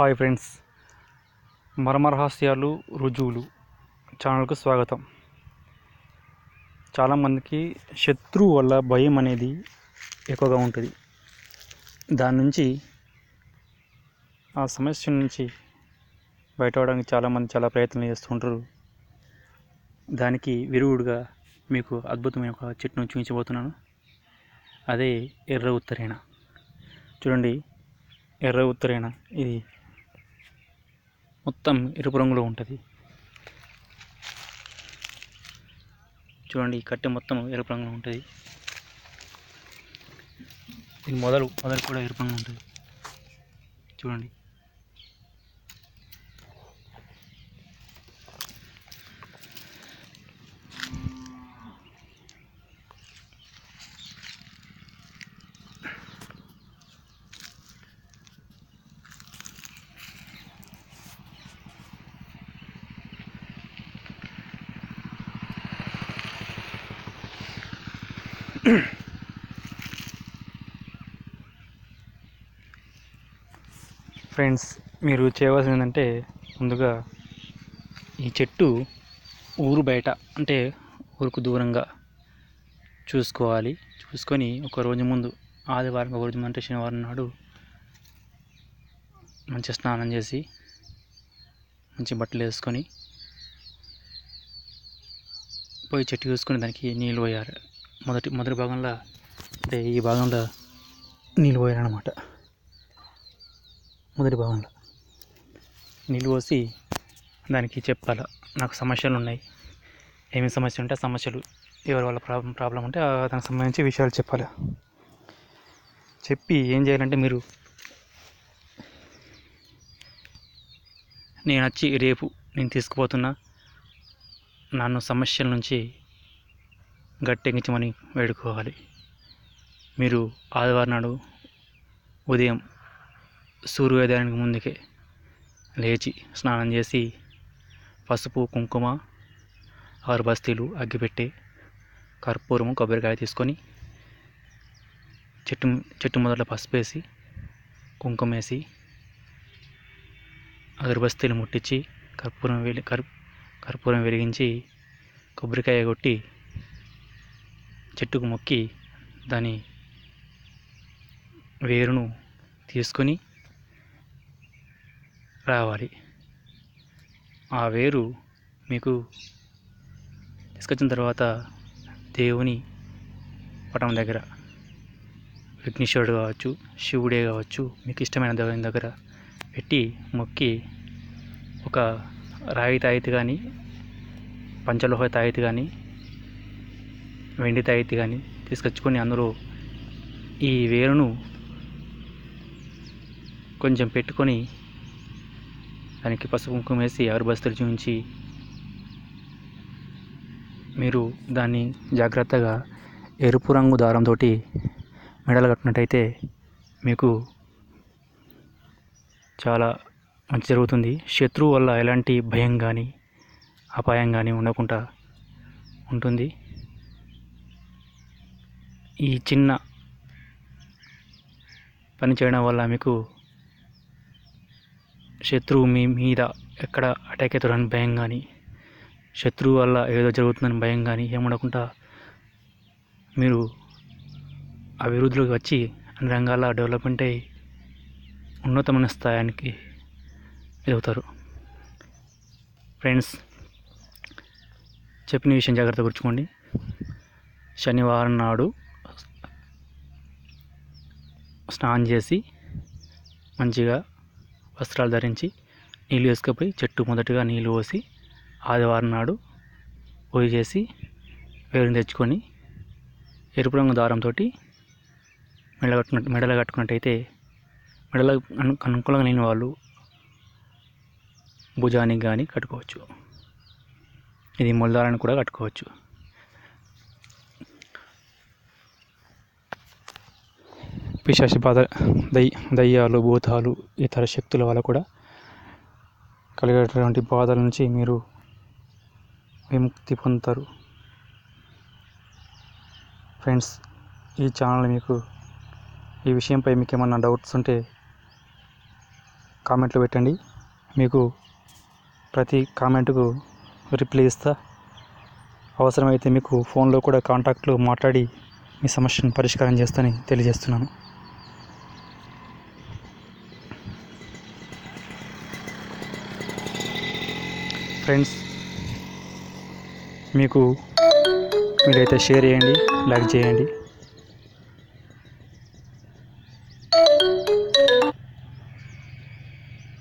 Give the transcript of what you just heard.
hi friends మరమరహాస్యాలు రుజువులు ఛానల్కు స్వాగతం చాలామందికి శత్రువు వల్ల భయం అనేది ఎక్కువగా ఉంటుంది దాని నుంచి ఆ సమస్య నుంచి బయటపడడానికి చాలామంది చాలా ప్రయత్నం చేస్తుంటారు దానికి విరుగుడుగా మీకు అద్భుతమైన ఒక చెట్టును చూపించబోతున్నాను అదే ఎర్ర ఉత్తరేణ చూడండి ఎర్ర ఉత్తరేణ ఇది మొత్తం ఎరుపు రంగులో ఉంటుంది చూడండి ఈ కట్టె మొత్తం ఎరుపు రంగులో ఉంటుంది దీని మొదలు మొదలు కూడా ఎరుపు రంగులో ఉంటుంది చూడండి ఫ్రెండ్స్ మీరు చేయవలసింది ఏంటంటే ముందుగా ఈ చెట్టు ఊరు బయట అంటే ఊరుకు దూరంగా చూసుకోవాలి చూసుకొని ఒక రోజు ముందు ఆదివారం ఒక రోజు ముందు అంటే శనివారం నాడు మంచి స్నానం చేసి మంచి బట్టలు వేసుకొని పోయి చెట్టు చూసుకొని దానికి నీళ్ళు పోయాలి మొదటి మొదటి భాగంలో అంటే ఈ భాగంలో నీళ్ళు పోయాలన్నమాట మొదటి భాగంలో నీళ్ళు పోసి దానికి చెప్పాలి నాకు సమస్యలు ఉన్నాయి ఏమి సమస్య ఉంటే ఆ సమస్యలు ఎవరి వల్ల ప్రాబ్లం ప్రాబ్లం ఉంటే ఆ దానికి సంబంధించి విషయాలు చెప్పాలి చెప్పి ఏం చేయాలంటే మీరు నేను వచ్చి రేపు నేను తీసుకుపోతున్నా నన్ను సమస్యల నుంచి గట్టెక్కించమని వేడుకోవాలి మీరు ఆదివారం నాడు ఉదయం సూర్యోదయానికి ముందుకే లేచి స్నానం చేసి పసుపు కుంకుమ ఆరు బస్తీలు అగ్గిపెట్టి కర్పూరము కొబ్బరికాయ తీసుకొని చెట్టు చెట్టు మొదట్లో పసుపు వేసి కుంకుమ వేసి అగరబస్తీలు ముట్టించి కర్పూరం వెలి కర్ కర్పూరం వెలిగించి కొబ్బరికాయ కొట్టి చెట్టుకు మొక్కి దాని వేరును తీసుకొని రావాలి ఆ వేరు మీకు తీసుకొచ్చిన తర్వాత దేవుని పటం దగ్గర విఘ్నేశ్వరుడు కావచ్చు శివుడే కావచ్చు మీకు ఇష్టమైన దేవుని దగ్గర పెట్టి మొక్కి ఒక రాగి తాయితీ కానీ పంచలోహ తాయితీ కానీ వెండి తాయితీ కానీ తీసుకొచ్చుకొని అందులో ఈ వేరును కొంచెం పెట్టుకొని దానికి పసుపు కుంకుమ వేసి అగరబస్తులు చూపించి మీరు దాన్ని జాగ్రత్తగా ఎరుపు రంగు దారంతో మెడలు కట్టినట్టయితే మీకు చాలా మంచి జరుగుతుంది శత్రువు వల్ల ఎలాంటి భయం కానీ అపాయం కానీ ఉండకుండా ఉంటుంది ఈ చిన్న పని చేయడం వల్ల మీకు శత్రువు మీ మీద ఎక్కడ అటాక్ అవుతాడని భయం కానీ శత్రువు వల్ల ఏదో జరుగుతుందని భయం కానీ ఏముండకుండా మీరు అభివృద్ధిలోకి వచ్చి అన్ని రంగాల డెవలప్మెంట్ అయ్యి ఉన్నతమైన స్థాయానికి ఎదుగుతారు ఫ్రెండ్స్ చెప్పిన విషయం జాగ్రత్త గుర్చుకోండి శనివారం నాడు స్నానం చేసి మంచిగా వస్త్రాలు ధరించి నీళ్ళు వేసుకుపోయి చెట్టు మొదటగా నీళ్ళు పోసి ఆదివారం నాడు పోయి చేసి వేరుని తెచ్చుకొని ఎరుపు రంగు దారంతో మెడల కట్టుకున్నట్టు మెడలో కట్టుకున్నట్టయితే మెడలో అను అనుకూలంగా లేని వాళ్ళు భుజానికి కానీ కట్టుకోవచ్చు ఇది మొలదారాన్ని కూడా కట్టుకోవచ్చు పిశాచి బాధ దై దయ్యాలు భూతాలు ఇతర శక్తుల వల్ల కూడా కలిగేటటువంటి బాధల నుంచి మీరు విముక్తి పొందుతారు ఫ్రెండ్స్ ఈ ఛానల్ మీకు ఈ విషయంపై మీకు ఏమన్నా డౌట్స్ ఉంటే కామెంట్లు పెట్టండి మీకు ప్రతి కామెంట్కు రిప్లై ఇస్తా అవసరమైతే మీకు ఫోన్లో కూడా కాంటాక్ట్లో మాట్లాడి మీ సమస్యను పరిష్కారం చేస్తానని తెలియజేస్తున్నాను ఫ్రెండ్స్ మీకు మీరైతే షేర్ చేయండి లైక్ చేయండి